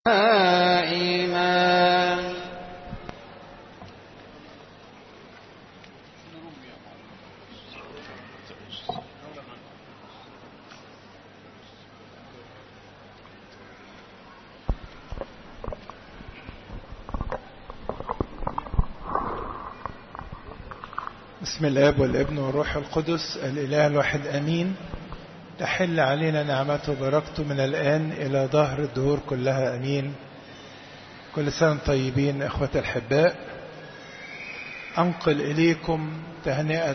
إيمان بسم الاب والابن والروح القدس الاله الواحد امين تحل علينا نعمته وبركته من الان الى ظهر الدهور كلها امين كل سنه طيبين اخوه الاحباء انقل اليكم تهنئه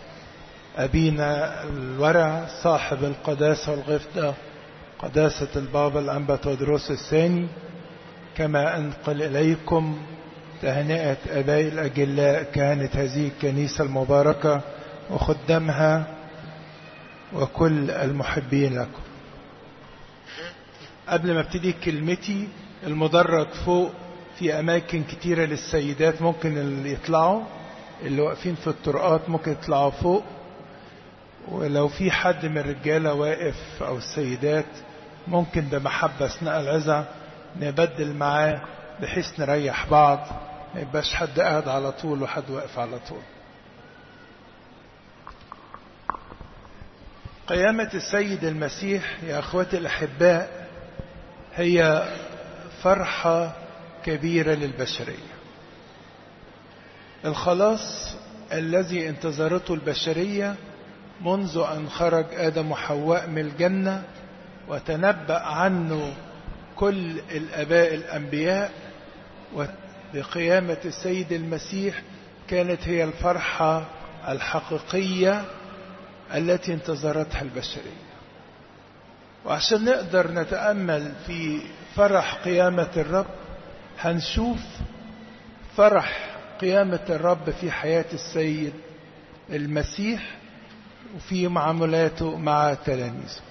ابينا الورع صاحب القداسه والغفده قداسه البابا الانبا تودروس الثاني كما انقل اليكم تهنئة أبائي الأجلاء كانت هذه الكنيسة المباركة وخدامها وكل المحبين لكم قبل ما ابتدي كلمتي المدرج فوق في أماكن كتيرة للسيدات ممكن اللي يطلعوا اللي واقفين في الطرقات ممكن يطلعوا فوق ولو في حد من الرجالة واقف أو السيدات ممكن بمحبة أثناء العزة نبدل معاه بحيث نريح بعض ما يبقاش حد قاعد على طول وحد واقف على طول قيامة السيد المسيح يا أخواتي الأحباء هي فرحة كبيرة للبشرية الخلاص الذي انتظرته البشرية منذ أن خرج آدم وحواء من الجنة وتنبأ عنه كل الآباء الأنبياء وبقيامة السيد المسيح كانت هي الفرحة الحقيقية التي انتظرتها البشرية وعشان نقدر نتأمل في فرح قيامة الرب هنشوف فرح قيامة الرب في حياة السيد المسيح وفي معاملاته مع تلاميذه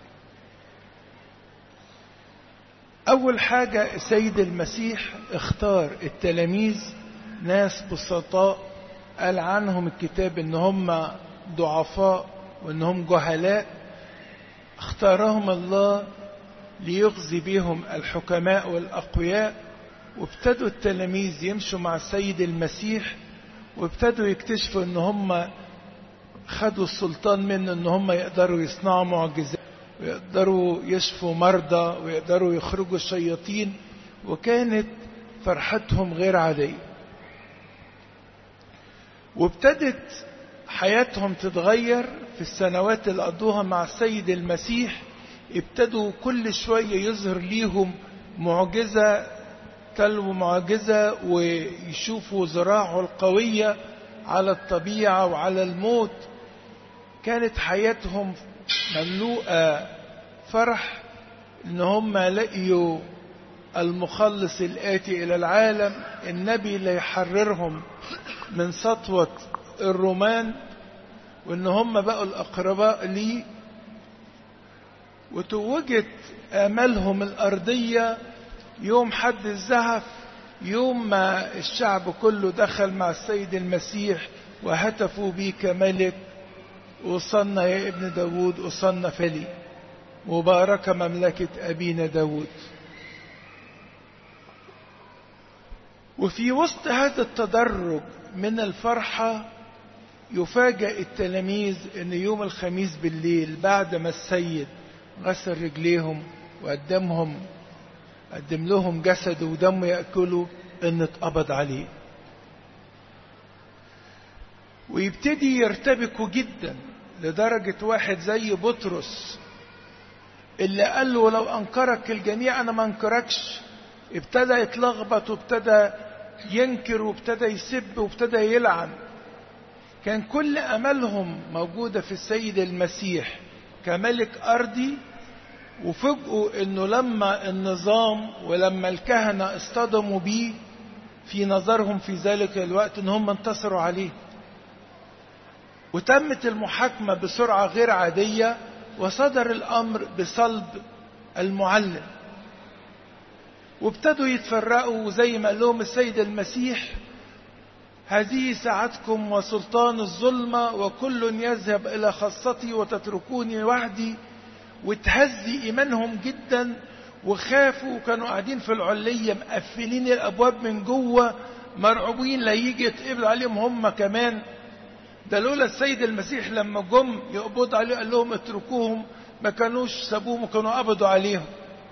أول حاجة السيد المسيح اختار التلاميذ ناس بسطاء قال عنهم الكتاب ان هم ضعفاء وانهم جهلاء اختارهم الله ليغزي بهم الحكماء والأقوياء وابتدوا التلاميذ يمشوا مع السيد المسيح وابتدوا يكتشفوا ان هم خدوا السلطان منه ان هم يقدروا يصنعوا معجزات ويقدروا يشفوا مرضى ويقدروا يخرجوا الشياطين وكانت فرحتهم غير عادية وابتدت حياتهم تتغير في السنوات اللي قضوها مع السيد المسيح ابتدوا كل شوية يظهر ليهم معجزة تلو معجزة ويشوفوا ذراعه القوية على الطبيعة وعلى الموت كانت حياتهم مملوءة فرح ان هم لقيوا المخلص الآتي إلى العالم النبي اللي يحررهم من سطوة الرومان وان هم بقوا الأقرباء ليه وتوجت آمالهم الأرضية يوم حد الزهف يوم ما الشعب كله دخل مع السيد المسيح وهتفوا بيه كملك وصلنا يا ابن داود وصلنا فلي مباركة مملكة أبينا داود وفي وسط هذا التدرج من الفرحة يفاجأ التلاميذ أن يوم الخميس بالليل بعد ما السيد غسل رجليهم وقدمهم قدم لهم جسد ودم يأكلوا أن اتقبض عليه ويبتدي يرتبكوا جدا لدرجة واحد زي بطرس اللي قال له لو أنكرك الجميع أنا ما أنكركش ابتدى يتلخبط وابتدى ينكر وابتدى يسب وابتدى يلعن كان كل أملهم موجودة في السيد المسيح كملك أرضي وفجأوا انه لما النظام ولما الكهنة اصطدموا بيه في نظرهم في ذلك الوقت ان هم انتصروا عليه وتمت المحاكمة بسرعة غير عادية وصدر الأمر بصلب المعلم وابتدوا يتفرقوا زي ما قال لهم السيد المسيح هذه ساعتكم وسلطان الظلمة وكل يذهب إلى خاصتي وتتركوني وحدي وتهزي إيمانهم جدا وخافوا وكانوا قاعدين في العلية مقفلين الأبواب من جوه مرعوبين لا يجي يتقبض عليهم هم كمان ده لولا السيد المسيح لما جم يقبض عليه قال لهم اتركوهم ما كانوش سابوهم وكانوا قبضوا عليهم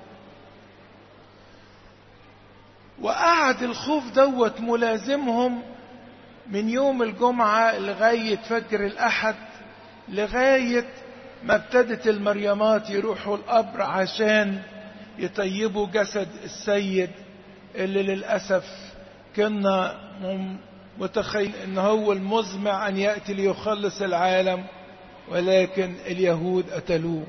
وقعد الخوف دوت ملازمهم من يوم الجمعة لغاية فجر الأحد لغاية ما ابتدت المريمات يروحوا القبر عشان يطيبوا جسد السيد اللي للأسف كنا متخيل ان هو المزمع ان يأتي ليخلص العالم ولكن اليهود قتلوه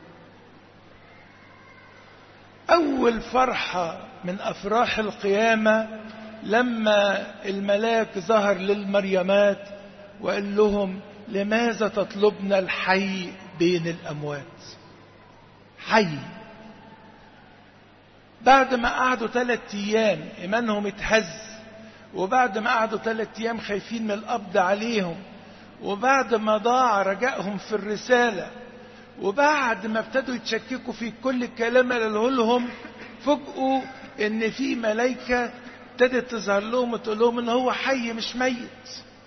اول فرحة من افراح القيامة لما الملاك ظهر للمريمات وقال لهم لماذا تطلبن الحي بين الاموات حي بعد ما قعدوا ثلاثة ايام ايمانهم اتهز وبعد ما قعدوا ثلاثة ايام خايفين من القبض عليهم وبعد ما ضاع رجائهم في الرسالة وبعد ما ابتدوا يتشككوا في كل الكلام اللي قاله لهم فوجئوا ان في ملائكة ابتدت تظهر لهم وتقول لهم ان هو حي مش ميت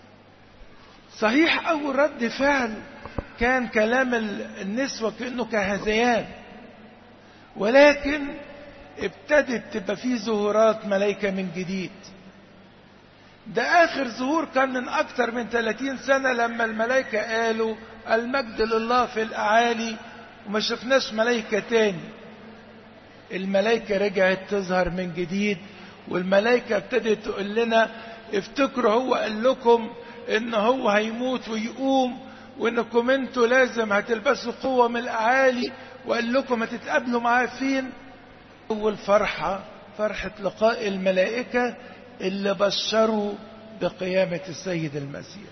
صحيح اول رد فعل كان كلام النسوة كأنه كهذيان ولكن ابتدت تبقى فيه ظهورات ملائكة من جديد ده آخر ظهور كان من أكثر من 30 سنة لما الملائكة قالوا المجد لله في الأعالي وما شفناش ملائكة تاني الملائكة رجعت تظهر من جديد والملائكة ابتدت تقول لنا افتكروا هو قال لكم ان هو هيموت ويقوم وانكم انتوا لازم هتلبسوا قوة من الأعالي وقال لكم هتتقابلوا معاه فين أول فرحة فرحة لقاء الملائكة اللي بشروا بقيامة السيد المسيح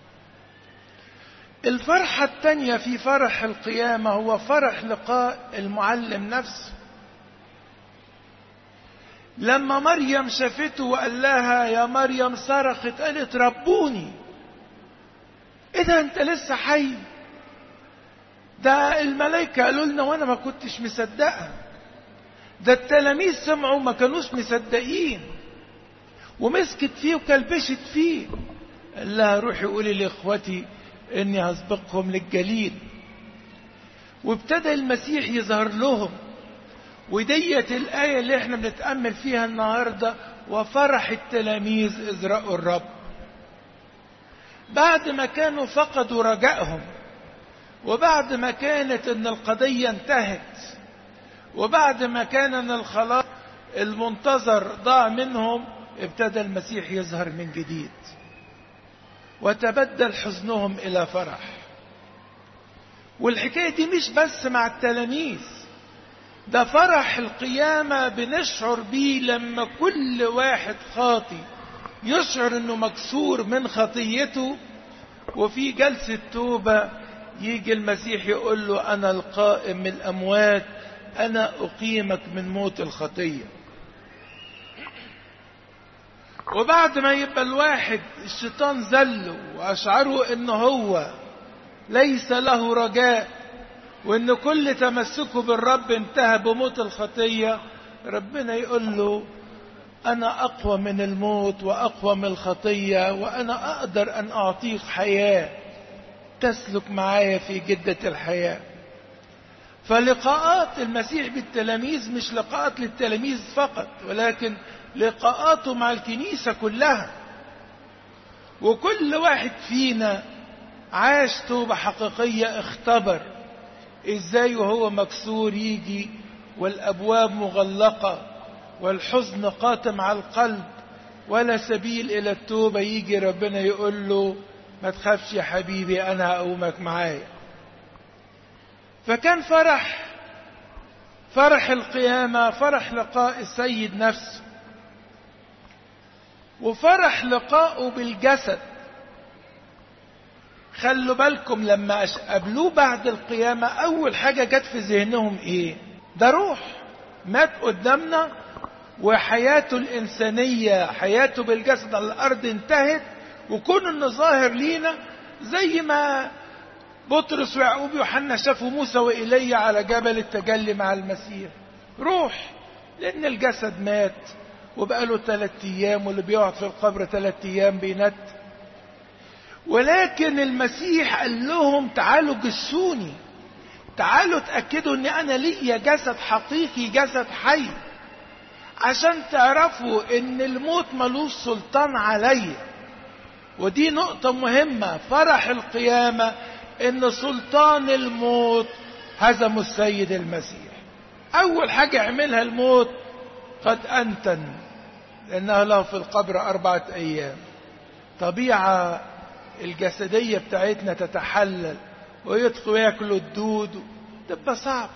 الفرحة الثانية في فرح القيامة هو فرح لقاء المعلم نفسه لما مريم شافته وقال لها يا مريم صرخت قالت ربوني ايه ده انت لسه حي ده الملائكة قالوا لنا وانا ما كنتش مصدقة ده التلاميذ سمعوا ما كانوش مصدقين ومسكت فيه وكلبشت فيه قال لها روحي قولي لاخوتي اني هسبقهم للجليل وابتدى المسيح يظهر لهم وديت الآية اللي احنا بنتأمل فيها النهاردة وفرح التلاميذ إذ رأوا الرب بعد ما كانوا فقدوا رجائهم وبعد ما كانت ان القضية انتهت وبعد ما كان ان الخلاص المنتظر ضاع منهم ابتدى المسيح يظهر من جديد وتبدل حزنهم الى فرح والحكاية دي مش بس مع التلاميذ ده فرح القيامة بنشعر بيه لما كل واحد خاطي يشعر انه مكسور من خطيته وفي جلسة توبة يجي المسيح يقول له انا القائم من الاموات انا اقيمك من موت الخطية وبعد ما يبقى الواحد الشيطان زله واشعره ان هو ليس له رجاء وان كل تمسكه بالرب انتهى بموت الخطية ربنا يقول له انا اقوى من الموت واقوى من الخطية وانا اقدر ان اعطيك حياة تسلك معايا في جدة الحياة فلقاءات المسيح بالتلاميذ مش لقاءات للتلاميذ فقط ولكن لقاءاته مع الكنيسة كلها وكل واحد فينا عاش توبة حقيقية اختبر ازاي وهو مكسور يجي والابواب مغلقة والحزن قاتم على القلب ولا سبيل الى التوبة يجي ربنا يقول له ما تخافش يا حبيبي انا هقومك معايا فكان فرح فرح القيامة فرح لقاء السيد نفسه وفرح لقائه بالجسد خلوا بالكم لما قابلوه بعد القيامة أول حاجة جت في ذهنهم إيه؟ ده روح مات قدامنا وحياته الإنسانية حياته بالجسد على الأرض انتهت وكون إنه ظاهر لينا زي ما بطرس ويعقوب ويوحنا شافوا موسى وإيليا على جبل التجلي مع المسيح روح لأن الجسد مات وبقاله ثلاثة أيام واللي بيقعد في القبر ثلاثة أيام بينت ولكن المسيح قال لهم تعالوا جسوني تعالوا تأكدوا ان انا ليا جسد حقيقي جسد حي عشان تعرفوا ان الموت ملوش سلطان عليا ودي نقطة مهمة فرح القيامة ان سلطان الموت هزم السيد المسيح اول حاجة يعملها الموت قد انتن لانه له في القبر اربعة ايام طبيعة الجسدية بتاعتنا تتحلل ويدخلوا ياكلوا الدود تبقى صعبة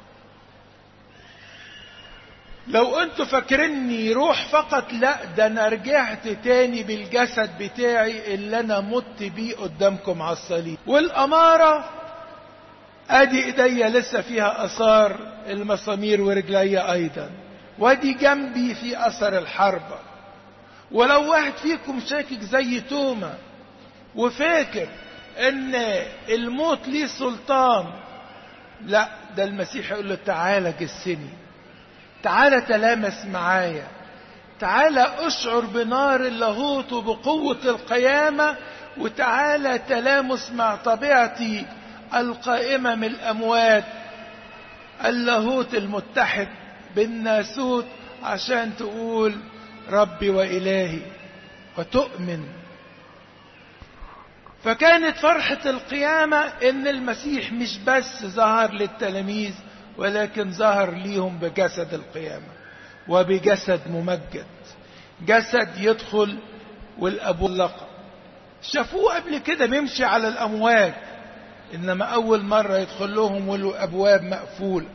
لو انتوا فاكريني روح فقط لا ده انا رجعت تاني بالجسد بتاعي اللي انا مت بيه قدامكم على الصليب والامارة ادي ايديا لسه فيها اثار المسامير ورجليا ايضا وادي جنبي في اثر الحربة ولو واحد فيكم شاكك زي توما وفاكر ان الموت ليه سلطان لا ده المسيح يقول له تعالى جسني تعالى تلامس معايا تعالى اشعر بنار اللاهوت وبقوة القيامة وتعالى تلامس مع طبيعتي القائمة من الأموات اللاهوت المتحد بالناسوت عشان تقول ربي وإلهي وتؤمن فكانت فرحة القيامة ان المسيح مش بس ظهر للتلاميذ ولكن ظهر ليهم بجسد القيامة وبجسد ممجد جسد يدخل والابواب لقى شافوه قبل كده بيمشي على الامواج انما اول مرة يدخل لهم والابواب مقفولة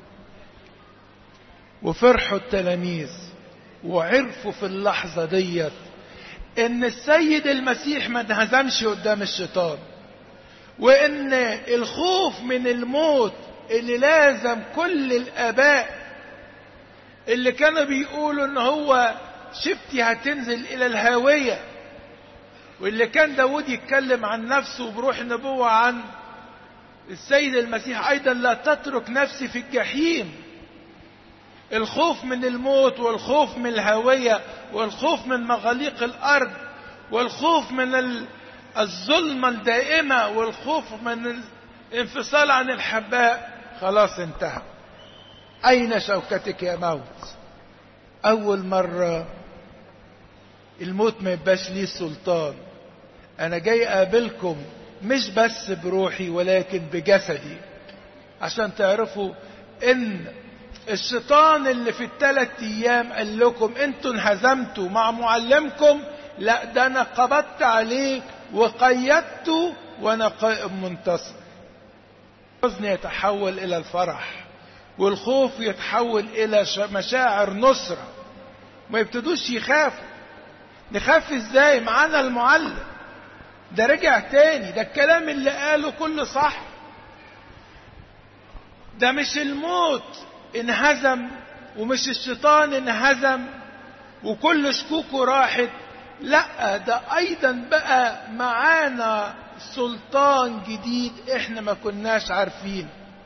وفرحوا التلاميذ وعرفوا في اللحظة ديت ان السيد المسيح ما انهزمش قدام الشيطان وان الخوف من الموت اللي لازم كل الاباء اللي كانوا بيقولوا ان هو شفتي هتنزل الى الهاوية واللي كان داود يتكلم عن نفسه بروح النبوة عن السيد المسيح ايضا لا تترك نفسي في الجحيم الخوف من الموت والخوف من الهوية والخوف من مغاليق الأرض والخوف من الظلمة الدائمة والخوف من الانفصال عن الحباء خلاص انتهى أين شوكتك يا موت أول مرة الموت ما يبقاش ليه سلطان أنا جاي أقابلكم مش بس بروحي ولكن بجسدي عشان تعرفوا إن الشيطان اللي في الثلاث ايام قال لكم انتوا انهزمتوا مع معلمكم لا ده انا قبضت عليه وقيدته وانا قائم منتصر الحزن يتحول الى الفرح والخوف يتحول الى مشاعر نصرة ما يبتدوش يخافوا نخاف ازاي معانا المعلم ده رجع تاني ده الكلام اللي قاله كله صح ده مش الموت انهزم ومش الشيطان انهزم وكل شكوكه راحت لا ده ايضا بقى معانا سلطان جديد احنا ما كناش عارفين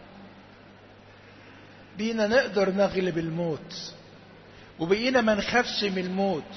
بينا نقدر نغلب الموت وبقينا ما نخافش من الموت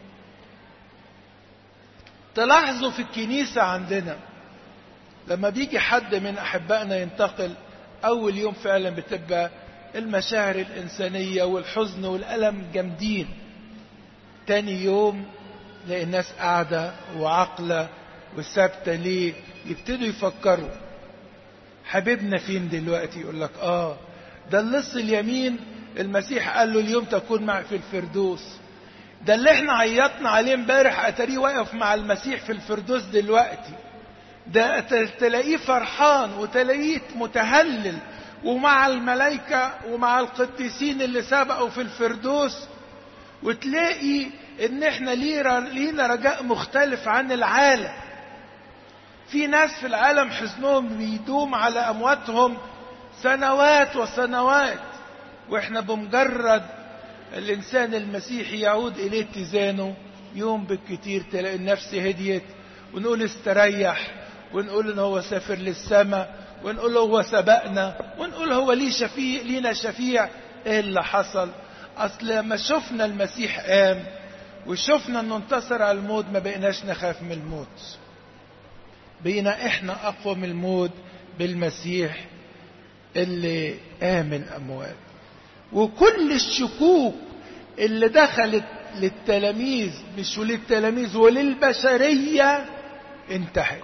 تلاحظوا في الكنيسة عندنا لما بيجي حد من أحبائنا ينتقل أول يوم فعلا بتبقى المشاعر الإنسانية والحزن والألم جامدين تاني يوم تلاقي الناس قاعدة وعقلة وثابتة ليه يبتدوا يفكروا حبيبنا فين دلوقتي يقول لك آه ده اللص اليمين المسيح قال له اليوم تكون معي في الفردوس ده اللي احنا عيطنا عليه امبارح اتاريه واقف مع المسيح في الفردوس دلوقتي ده تلاقيه فرحان وتلاقيه متهلل ومع الملائكة ومع القديسين اللي سبقوا في الفردوس وتلاقي ان احنا لينا رجاء مختلف عن العالم في ناس في العالم حزنهم بيدوم على امواتهم سنوات وسنوات واحنا بمجرد الانسان المسيحي يعود اليه اتزانه يوم بالكتير تلاقي النفس هديت ونقول استريح ونقول ان هو سافر للسماء ونقول هو سبقنا ونقول هو ليه شفيع لينا شفيع ايه اللي حصل اصل لما شفنا المسيح قام وشفنا انه انتصر على الموت ما بقيناش نخاف من الموت بقينا احنا اقوى من الموت بالمسيح اللي قام الاموات وكل الشكوك اللي دخلت للتلاميذ مش للتلاميذ وللبشرية انتهت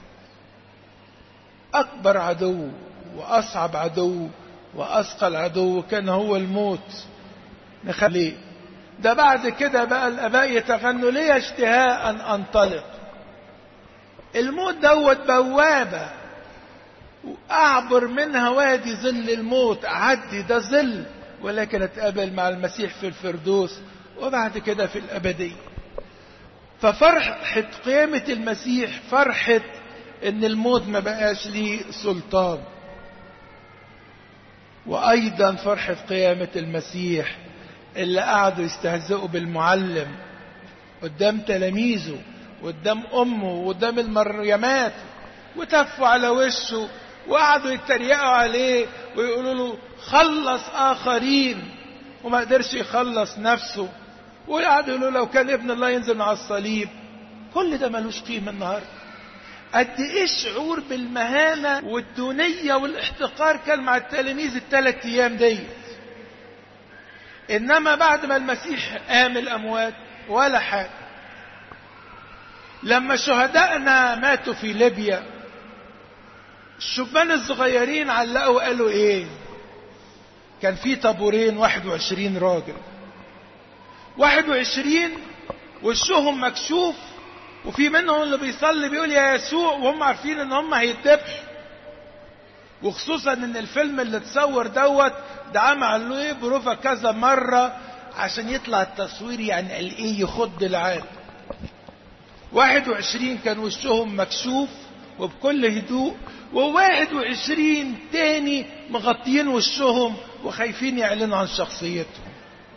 أكبر عدو وأصعب عدو وأثقل عدو كان هو الموت نخليه ده بعد كده بقى الآباء يتغنوا ليه اشتهاء أن أنطلق الموت دوت بوابة وأعبر منها وادي ظل الموت أعدي ده ظل ولكن اتقابل مع المسيح في الفردوس وبعد كده في الأبدية ففرحة قيامة المسيح فرحة ان الموت ما بقاش ليه سلطان وايضا فرحة قيامة المسيح اللي قعدوا يستهزئوا بالمعلم قدام تلاميذه قدام امه وقدام المريمات وتفوا على وشه وقعدوا يتريقوا عليه ويقولوا له خلص اخرين وما قدرش يخلص نفسه وقعدوا يقولوا لو كان ابن الله ينزل على الصليب كل ده ملوش قيمه النهارده قد ايه الشعور بالمهانه والدونيه والاحتقار كان مع التلاميذ الثلاث ايام ديت انما بعد ما المسيح قام الاموات ولا حاجه لما شهدائنا ماتوا في ليبيا الشبان الصغيرين علقوا قالوا ايه كان في طابورين 21 راجل 21 وشهم مكشوف وفي منهم اللي بيصلي بيقول يا يسوع وهم عارفين ان هم هيتذبحوا وخصوصا ان الفيلم اللي اتصور دوت ده عمل له ايه بروفا كذا مره عشان يطلع التصوير يعني قال ايه يخض العالم 21 كان وشهم مكشوف وبكل هدوء و21 تاني مغطيين وشهم وخايفين يعلنوا عن شخصيتهم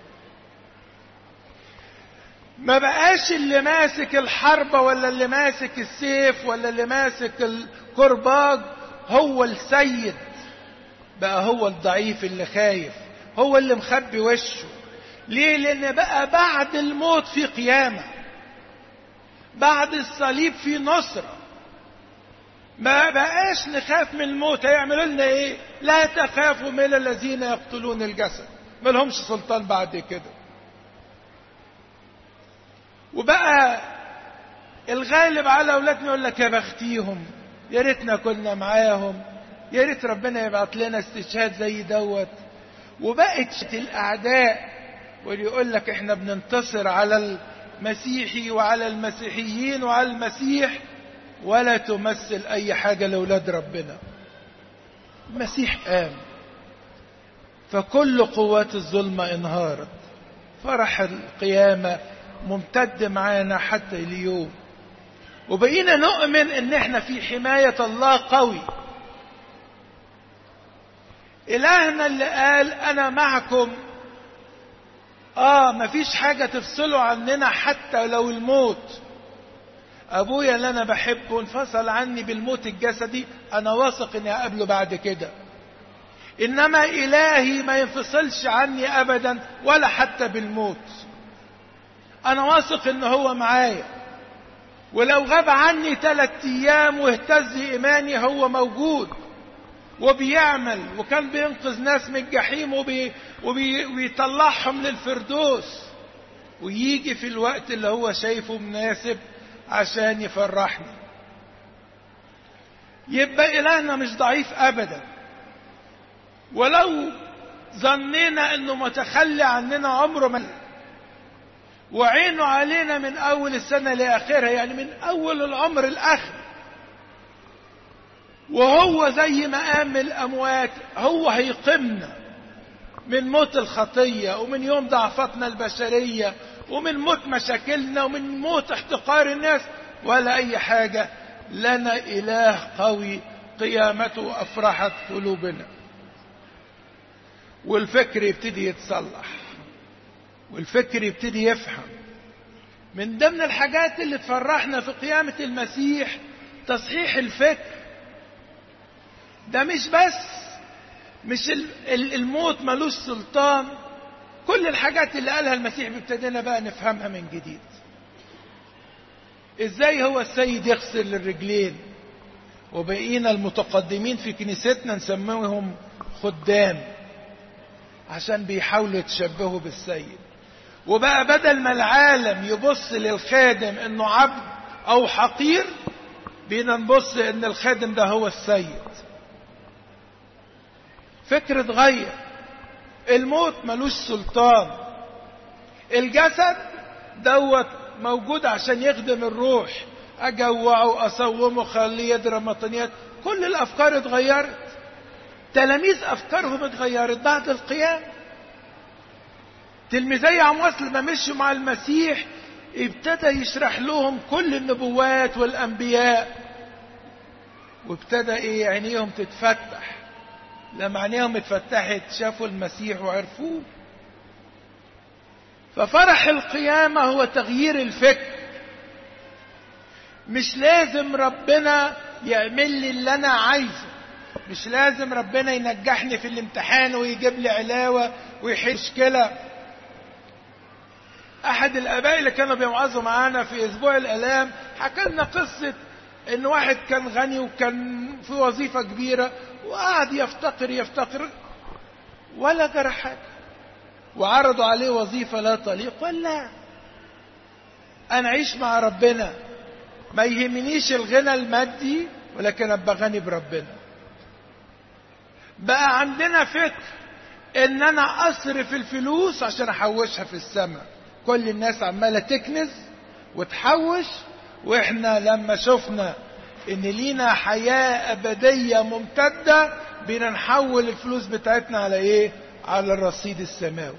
ما بقاش اللي ماسك الحربة ولا اللي ماسك السيف ولا اللي ماسك الكرباج هو السيد بقى هو الضعيف اللي خايف هو اللي مخبي وشه ليه لان بقى بعد الموت في قيامة بعد الصليب في نصرة ما بقاش نخاف من الموت هيعملوا لنا ايه لا تخافوا من الذين يقتلون الجسد ما لهمش سلطان بعد كده وبقى الغالب على اولادنا يقول لك يا بختيهم يا ريتنا كنا معاهم يا ريت ربنا يبعت لنا استشهاد زي دوت وبقت الاعداء واللي يقول لك احنا بننتصر على المسيحي وعلى المسيحيين وعلى المسيح ولا تمثل اي حاجه لاولاد ربنا المسيح قام فكل قوات الظلمه انهارت فرح القيامه ممتد معانا حتى اليوم وبقينا نؤمن ان احنا في حماية الله قوي الهنا اللي قال انا معكم اه مفيش حاجة تفصله عننا حتى لو الموت ابويا اللي انا بحبه انفصل عني بالموت الجسدي انا واثق اني اقابله بعد كده انما الهي ما ينفصلش عني ابدا ولا حتى بالموت انا واثق ان هو معايا ولو غاب عني ثلاث ايام واهتز ايماني هو موجود وبيعمل وكان بينقذ ناس من الجحيم وبي وبي وبيطلعهم للفردوس ويجي في الوقت اللي هو شايفه مناسب عشان يفرحني يبقى إلهنا مش ضعيف أبدا ولو ظنينا انه متخلي عننا عمره ما وعينه علينا من اول السنه لاخرها يعني من اول العمر الاخر وهو زي ما قام من الاموات هو هيقمنا من موت الخطيه ومن يوم ضعفتنا البشريه ومن موت مشاكلنا ومن موت احتقار الناس ولا اي حاجه لنا اله قوي قيامته افرحت قلوبنا والفكر يبتدي يتصلح والفكر يبتدي يفهم من ضمن الحاجات اللي تفرحنا في قيامة المسيح تصحيح الفكر ده مش بس مش الموت ملوش سلطان كل الحاجات اللي قالها المسيح ابتدينا بقى نفهمها من جديد ازاي هو السيد يغسل الرجلين وبقينا المتقدمين في كنيستنا نسميهم خدام عشان بيحاولوا يتشبهوا بالسيد وبقى بدل ما العالم يبص للخادم انه عبد او حقير بينا نبص ان الخادم ده هو السيد فكر اتغير الموت ملوش سلطان الجسد دوت موجود عشان يخدم الروح اجوعه اصومه خليه يضرب مطنيات كل الافكار اتغيرت تلاميذ افكارهم اتغيرت بعد القيام تلميذي عمواس لما مشوا مع المسيح ابتدى يشرح لهم كل النبوات والانبياء وابتدى ايه عينيهم تتفتح لما عينيهم اتفتحت شافوا المسيح وعرفوه ففرح القيامة هو تغيير الفكر مش لازم ربنا يعمل لي اللي انا عايزه مش لازم ربنا ينجحني في الامتحان ويجيب لي علاوة ويحل مشكلة احد الاباء اللي كانوا بيوعظوا معانا في اسبوع الالام حكى لنا قصة ان واحد كان غني وكان في وظيفة كبيرة وقعد يفتقر يفتقر ولا جرى حاجة وعرضوا عليه وظيفة لا تليق ولا أنا أعيش مع ربنا ما يهمنيش الغنى المادي ولكن أبقى غني بربنا بقى عندنا فكر إن أنا أصرف الفلوس عشان أحوشها في السماء كل الناس عمالة تكنز وتحوش وإحنا لما شفنا إن لينا حياة أبدية ممتدة بينا نحول الفلوس بتاعتنا على إيه؟ على الرصيد السماوي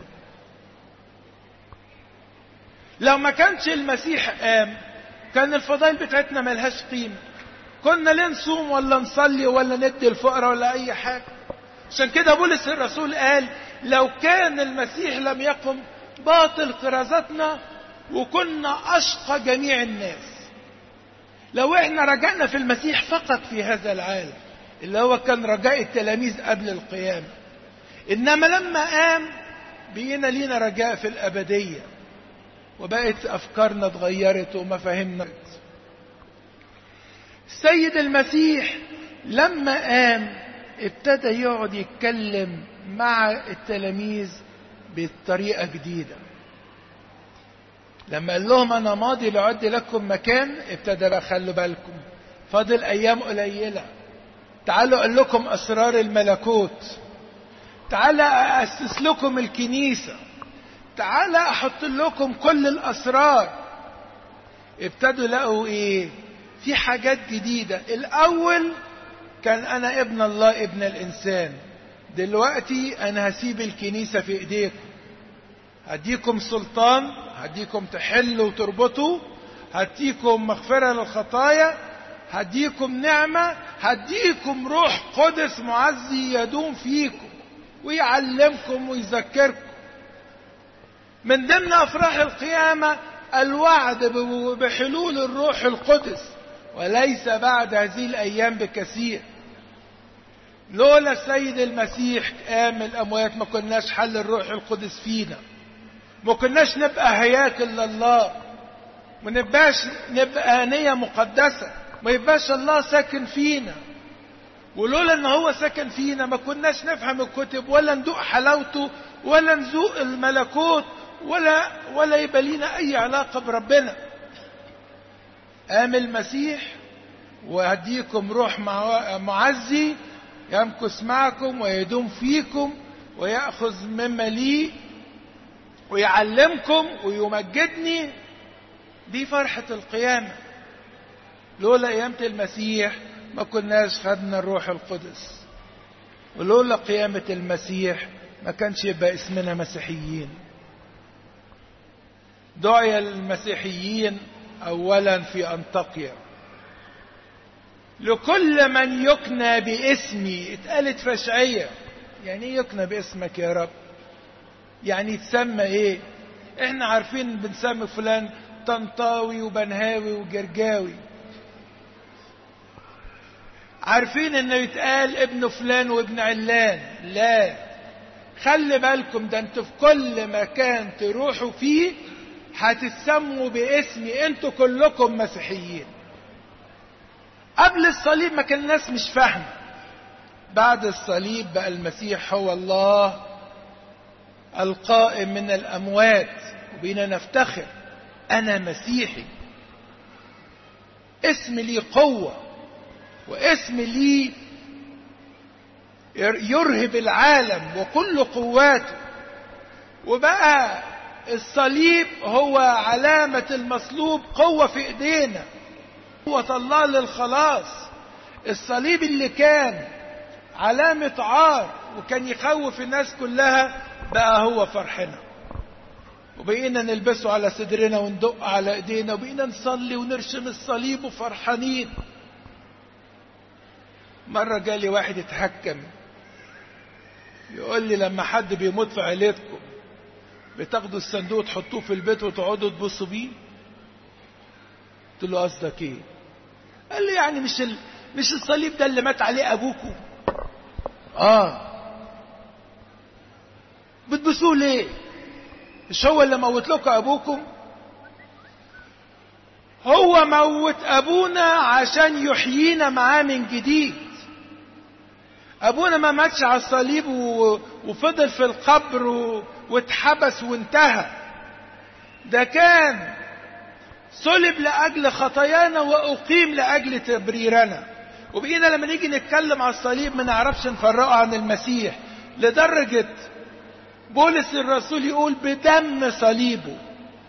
لو ما كانش المسيح قام كان الفضائل بتاعتنا ملهاش قيمة كنا ليه نصوم ولا نصلي ولا ندي الفقراء ولا أي حاجة عشان كده بولس الرسول قال لو كان المسيح لم يقم باطل قرازتنا وكنا أشقى جميع الناس لو احنا رجعنا في المسيح فقط في هذا العالم اللي هو كان رجاء التلاميذ قبل القيامة إنما لما قام بقينا لينا رجاء في الأبدية وبقت أفكارنا اتغيرت ومفاهيمنا السيد المسيح لما قام ابتدى يقعد يتكلم مع التلاميذ بطريقة جديدة لما قال لهم أنا ماضي لأعد لكم مكان ابتدى بقى خلوا بالكم فاضل أيام قليلة تعالوا أقول لكم أسرار الملكوت تعالى أسس لكم الكنيسة تعالى أحط لكم كل الأسرار ابتدوا لقوا إيه في حاجات جديدة الأول كان أنا ابن الله ابن الإنسان دلوقتي أنا هسيب الكنيسة في إيديكم هديكم سلطان هديكم تحلوا وتربطوا هديكم مغفرة للخطايا هديكم نعمة هديكم روح قدس معزي يدوم فيكم ويعلمكم ويذكركم من ضمن أفراح القيامة الوعد بحلول الروح القدس وليس بعد هذه الأيام بكثير لولا السيد المسيح قام الأموات ما كناش حل الروح القدس فينا ما كناش نبقى هياكل لله ما نبقاش نبقى آنية مقدسة ما يبقاش الله ساكن فينا ولولا ان هو ساكن فينا ما كناش نفهم الكتب ولا ندوق حلاوته ولا نذوق الملكوت ولا ولا يبقى لينا اي علاقه بربنا قام المسيح وهديكم روح معزي يمكث معكم ويدوم فيكم ويأخذ مما لي ويعلمكم ويمجدني دي فرحة القيامة لولا قيامة المسيح ما كناش خدنا الروح القدس ولولا قيامة المسيح ما كانش يبقى اسمنا مسيحيين دعي المسيحيين أولا في أنطاكيا لكل من يكنى باسمي اتقالت فشعية يعني ايه يكنى باسمك يا رب يعني يتسمى ايه احنا عارفين بنسمي فلان طنطاوي وبنهاوي وجرجاوي عارفين انه يتقال ابن فلان وابن علان لا خلي بالكم ده انتوا في كل مكان تروحوا فيه هتتسموا باسمي انتوا كلكم مسيحيين قبل الصليب ما كان الناس مش فاهمه بعد الصليب بقى المسيح هو الله القائم من الاموات وبينا نفتخر انا مسيحي اسم لي قوه واسم لي يرهب العالم وكل قواته وبقى الصليب هو علامة المصلوب قوة في ايدينا قوة الله للخلاص الصليب اللي كان علامة عار وكان يخوف الناس كلها بقى هو فرحنا وبقينا نلبسه على صدرنا وندق على ايدينا وبقينا نصلي ونرشم الصليب وفرحانين مرة جالي واحد يتحكم يقول لي لما حد بيموت في عيلتكم بتاخدوا الصندوق تحطوه في البيت وتقعدوا تبصوا بيه قلت له قصدك ايه قال لي يعني مش ال... مش الصليب ده اللي مات عليه ابوكم اه بتبصوه ليه مش هو اللي موت لكم ابوكم هو موت ابونا عشان يحيينا معاه من جديد ابونا ما ماتش على الصليب و... وفضل في القبر و... واتحبس وانتهى ده كان صلب لاجل خطايانا واقيم لاجل تبريرنا وبقينا لما نيجي نتكلم على الصليب ما نعرفش نفرقه عن المسيح لدرجه بولس الرسول يقول بدم صليبه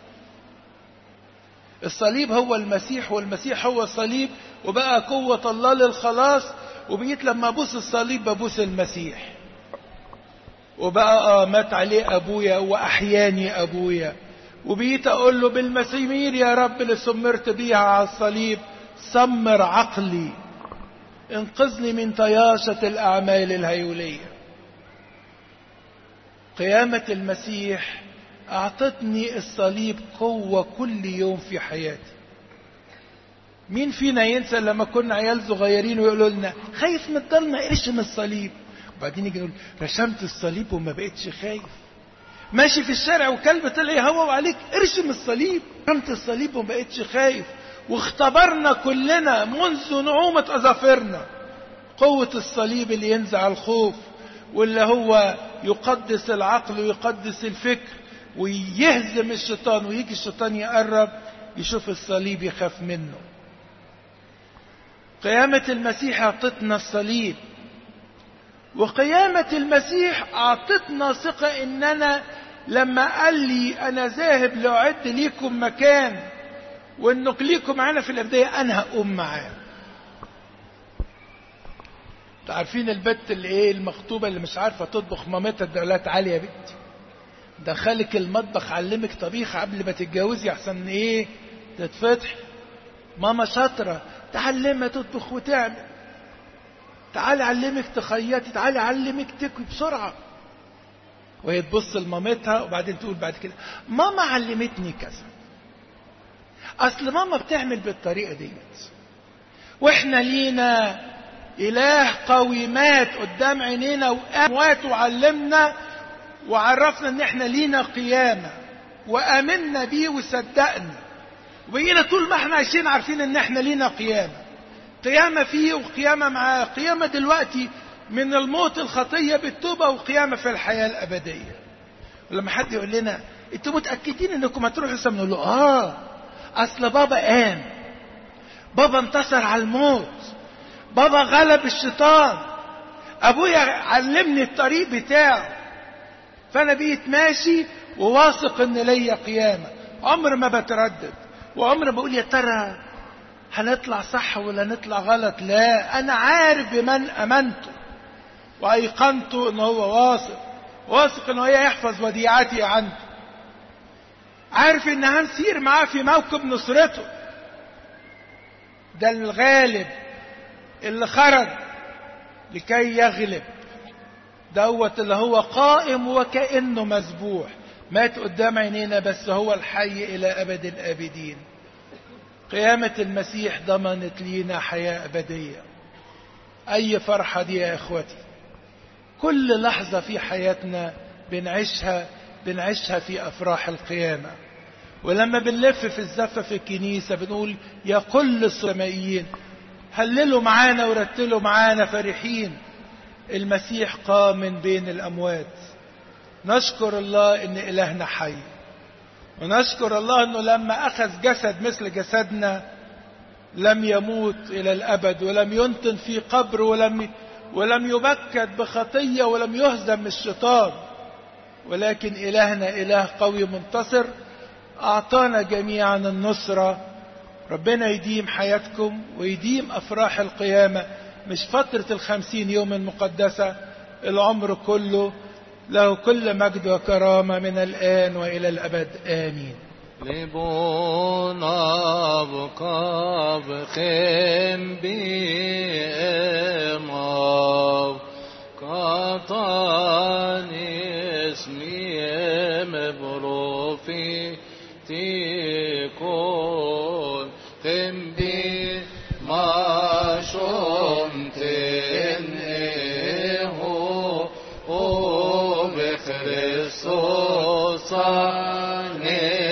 الصليب هو المسيح والمسيح هو الصليب وبقى قوة الله للخلاص وبقيت لما ابوس الصليب ببوس المسيح وبقى اه مات عليه ابويا واحياني ابويا وبقيت اقول له بالمسامير يا رب اللي سمرت بيها على الصليب سمر عقلي انقذني من طياشة الاعمال الهيولية قيامة المسيح اعطتني الصليب قوة كل يوم في حياتي مين فينا ينسى لما كنا عيال صغيرين ويقولوا لنا خايف من الضلمة ارشم الصليب وبعدين يجي نقول رشمت الصليب وما بقتش خايف ماشي في الشارع وكلب طلع يهوى عليك ارشم الصليب رشمت الصليب وما بقتش خايف واختبرنا كلنا منذ نعومة أظافرنا قوة الصليب اللي ينزع الخوف واللي هو يقدس العقل ويقدس الفكر ويهزم الشيطان ويجي الشيطان يقرب يشوف الصليب يخاف منه قيامة المسيح أعطتنا الصليب وقيامة المسيح أعطتنا ثقة إننا لما قال لي أنا ذاهب لأعد ليكم مكان وإنك ليكم معانا في الأبدية أنا هقوم معاه عارفين البت اللي ايه المخطوبة اللي مش عارفة تطبخ مامتها تقول لها تعالي يا بنتي دخلك المطبخ علمك طبيخ قبل ما تتجوزي احسن ايه تتفتح ماما شاطرة تعلمها تطبخ وتعمل تعالي علمك تخيطي تعالي علمك تكوي بسرعة وهي تبص لمامتها وبعدين تقول بعد كده ماما علمتني كذا اصل ماما بتعمل بالطريقة ديت واحنا لينا اله قوي مات قدام عينينا واموات وعلمنا وعرفنا ان احنا لينا قيامة وامنا بيه وصدقنا وبقينا طول ما احنا عايشين عارفين ان احنا لينا قيامة قيامة فيه وقيامة معاه قيامة دلوقتي من الموت الخطية بالتوبة وقيامة في الحياة الأبدية ولما حد يقول لنا انتوا متأكدين انكم هتروحوا السما نقول له اه اصل بابا قام بابا انتصر على الموت بابا غلب الشيطان ابويا علمني الطريق بتاعه فانا بقيت ماشي وواثق ان ليا قيامة عمر ما بتردد وعمر ما بقول يا ترى هنطلع صح ولا نطلع غلط لا انا عارف بمن امنته وايقنته ان هو واثق واثق ان هو يحفظ وديعتي عنده عارف ان هنسير معاه في موكب نصرته ده الغالب اللي خرج لكي يغلب دوت اللي هو قائم وكأنه مذبوح مات قدام عينينا بس هو الحي إلى أبد الآبدين قيامة المسيح ضمنت لينا حياة أبدية أي فرحة دي يا إخوتي كل لحظة في حياتنا بنعيشها بنعيشها في أفراح القيامة ولما بنلف في الزفة في الكنيسة بنقول يا كل السمائيين هللوا معانا ورتلوا معانا فرحين المسيح قام من بين الأموات نشكر الله إن إلهنا حي ونشكر الله إنه لما أخذ جسد مثل جسدنا لم يموت إلى الأبد ولم ينتن في قبر ولم ولم يبكت بخطية ولم يهزم الشيطان ولكن إلهنا إله قوي منتصر أعطانا جميعا النصرة ربنا يديم حياتكم ويديم أفراح القيامة مش فترة الخمسين يوم المقدسة العمر كله له كل مجد وكرامة من الآن وإلى الأبد آمين ליבון אבקב חם באמב קטן اسمי מברופיי תיקון חם בי מה שומתן אהו ובכריסטוס אני